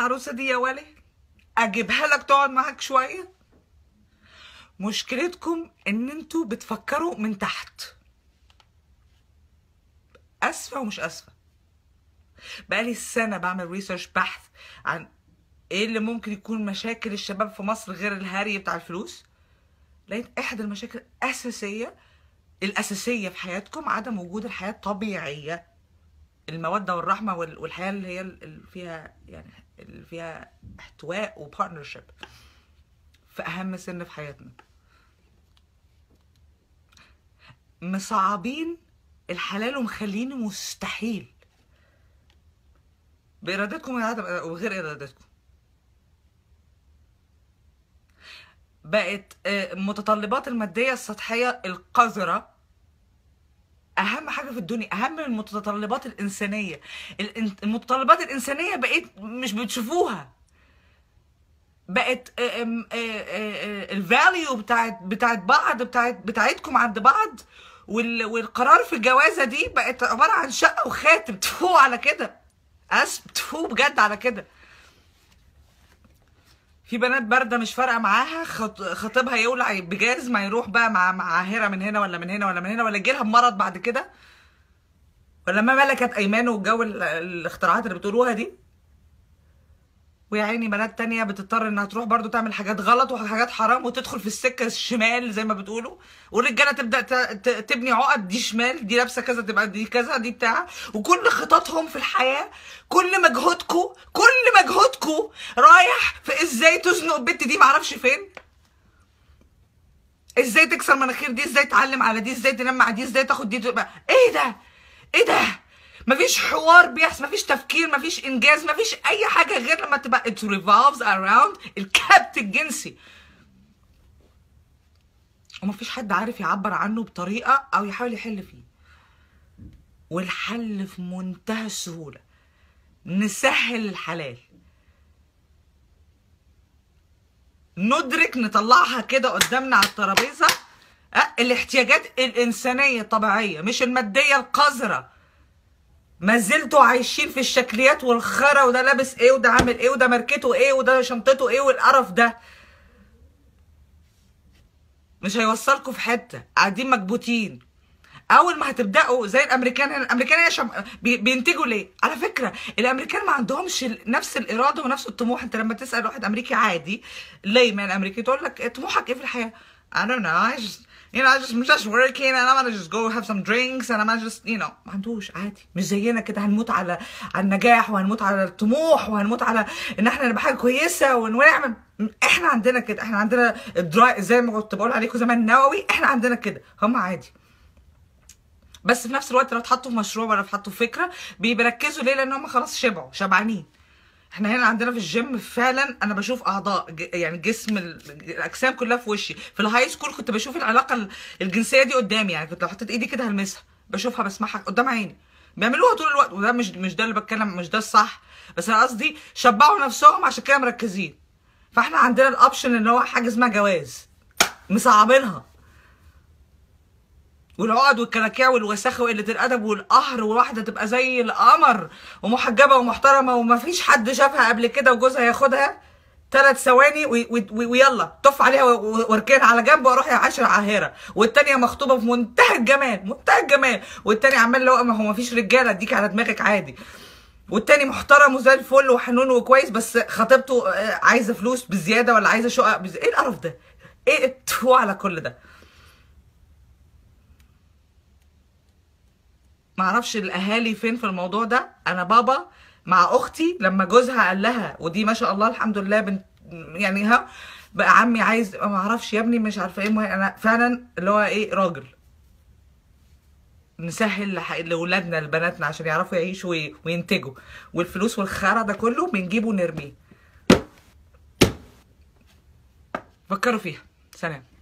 العروسه دي يا ولي اجيبها لك تقعد معاك شويه مشكلتكم ان انتوا بتفكروا من تحت اسفه ومش اسفه بقالي سنه بعمل ريسيرش بحث عن ايه اللي ممكن يكون مشاكل الشباب في مصر غير الهري بتاع الفلوس لقيت احد المشاكل الاساسيه الاساسيه في حياتكم عدم وجود الحياه الطبيعيه الموده والرحمه وال- والحياه اللي هي اللي فيها يعني اللي فيها احتواء وبارتنرشيب في اهم سن في حياتنا مصعبين الحلال ومخلينه مستحيل بارادتكم وإرادة- وغير ارادتكم بقت آه، متطلبات الماديه السطحيه القذره اهم حاجه في الدنيا اهم من المتطلبات الانسانيه الإن- المتطلبات الانسانيه بقيت مش بتشوفوها بقت الفاليو بتاعت بتاعت بعض بتاعت بتاعتكم عند بعض وال- والقرار في الجوازه دي بقت عباره عن شقه وخاتم تفو على كده اسف تفو بجد على كده في بنات بارده مش فارقه معاها خط- خطيبها يولع بجاز ما يروح بقى مع مع عاهره من هنا ولا من هنا ولا من هنا ولا يجيلها بمرض بعد كده ولا ما ملكت ايمانه والجو ال- الاختراعات اللي بتقولوها دي ويا عيني بنات تانية بتضطر انها تروح برضو تعمل حاجات غلط وحاجات حرام وتدخل في السكة الشمال زي ما بتقولوا والرجالة تبدأ ت- ت- تبني عقد دي شمال دي لابسة كذا تبقى دي كذا دي بتاع وكل خططهم في الحياة كل مجهودكم كل مجهودكم رايح في ازاي تزنق البت دي معرفش فين ازاي تكسر مناخير دي ازاي تعلم على دي ازاي تنام مع دي ازاي تاخد دي تبقى ايه ده ايه ده مفيش حوار بيحصل مفيش تفكير مفيش انجاز مفيش اي حاجه غير لما تبقى it revolves around الكبت الجنسي ومفيش حد عارف يعبر عنه بطريقه او يحاول يحل فيه والحل في منتهى السهوله نسهل الحلال ندرك نطلعها كده قدامنا على الترابيزه أه؟ الاحتياجات الانسانيه الطبيعيه مش الماديه القذره ما زلتوا عايشين في الشكليات والخرا وده لابس ايه وده عامل ايه وده ماركته ايه وده شنطته ايه والقرف ده مش هيوصلكوا في حته قاعدين مكبوتين اول ما هتبداوا زي الامريكان هنا الامريكان هنا شم... بي... بينتجوا ليه على فكره الامريكان ما عندهمش ال- نفس الاراده ونفس الطموح انت لما تسال واحد امريكي عادي ليه من امريكي تقول لك طموحك ايه في الحياه I don't know I just you know I just I'm just working and I'm gonna just go have some drinks and I'm gonna just you know ما عندوش عادي مش زينا كده هنموت على على النجاح وهنموت على الطموح وهنموت على ان احنا نبقى حاجه كويسه ونعمل احنا عندنا كده احنا عندنا الدراي زي ما كنت بقول عليكم زمان النووي احنا عندنا كده هم عادي بس في نفس الوقت لو اتحطوا في مشروع ولا اتحطوا في فكره بيركزوا ليه لان هم خلاص شبعوا شبعانين احنا هنا عندنا في الجيم فعلا انا بشوف اعضاء ج- يعني جسم ال- الاجسام كلها في وشي في الهاي سكول كنت بشوف العلاقه ال- الجنسيه دي قدامي يعني كنت لو حطيت ايدي كده هلمسها بشوفها بسمعها قدام عيني بيعملوها طول الوقت وده مش مش ده اللي بتكلم مش ده الصح بس انا قصدي شبعوا نفسهم عشان كده مركزين فاحنا عندنا الاوبشن اللي هو حاجه اسمها جواز مصعبينها والعقد والكلاكيع والوساخه وقله الادب والقهر وواحده تبقى زي القمر ومحجبه ومحترمه ومفيش حد شافها قبل كده وجوزها ياخدها ثلاث ثواني وي- وي- وي- ويلا طف عليها و- و- واركنها على جنب واروح يا عشرة عاهره والتانيه مخطوبه في منتهى الجمال منتهى الجمال والتاني عمال لو ما هو مفيش رجاله اديك على دماغك عادي والتاني محترم وزي الفل وحنون وكويس بس خطيبته آه، عايزه فلوس بزياده ولا عايزه شقق بزيادة. ايه القرف ده؟ ايه التفو على كل ده؟ معرفش الاهالي فين في الموضوع ده انا بابا مع اختي لما جوزها قال لها ودي ما شاء الله الحمد لله بنت يعني ها بقى عمي عايز ما اعرفش يا ابني مش عارفه ايه المهم انا فعلا اللي هو ايه راجل نسهل لح- لاولادنا لبناتنا عشان يعرفوا يعيشوا وي- وينتجوا والفلوس والخرا ده كله بنجيبه ونرميه فكروا فيها سلام